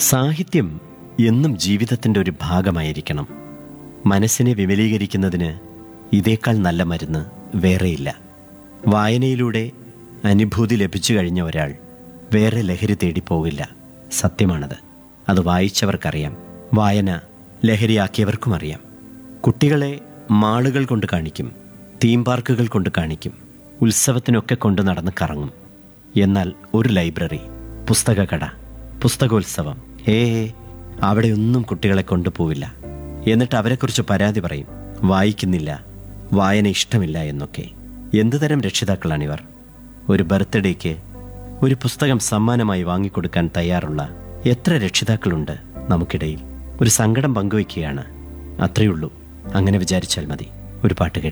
സാഹിത്യം എന്നും ജീവിതത്തിൻ്റെ ഒരു ഭാഗമായിരിക്കണം മനസ്സിനെ വിമലീകരിക്കുന്നതിന് ഇതേക്കാൾ നല്ല മരുന്ന് വേറെയില്ല വായനയിലൂടെ അനുഭൂതി ലഭിച്ചു കഴിഞ്ഞ ഒരാൾ വേറെ ലഹരി തേടി പോകില്ല സത്യമാണത് അത് വായിച്ചവർക്കറിയാം വായന ലഹരിയാക്കിയവർക്കും അറിയാം കുട്ടികളെ മാളുകൾ കൊണ്ട് കാണിക്കും തീം പാർക്കുകൾ കൊണ്ട് കാണിക്കും ഉത്സവത്തിനൊക്കെ കൊണ്ട് നടന്ന് കറങ്ങും എന്നാൽ ഒരു ലൈബ്രറി പുസ്തകക്കട പുസ്തകോത്സവം ഏ അവിടെയൊന്നും കുട്ടികളെ കൊണ്ടുപോവില്ല എന്നിട്ട് അവരെക്കുറിച്ച് പരാതി പറയും വായിക്കുന്നില്ല വായന ഇഷ്ടമില്ല എന്നൊക്കെ എന്തുതരം രക്ഷിതാക്കളാണിവർ ഒരു ബർത്ത്ഡേക്ക് ഒരു പുസ്തകം സമ്മാനമായി വാങ്ങിക്കൊടുക്കാൻ തയ്യാറുള്ള എത്ര രക്ഷിതാക്കളുണ്ട് നമുക്കിടയിൽ ഒരു സങ്കടം പങ്കുവയ്ക്കുകയാണ് അത്രയുള്ളൂ അങ്ങനെ വിചാരിച്ചാൽ മതി ഒരു പാട്ട് കേട്ട്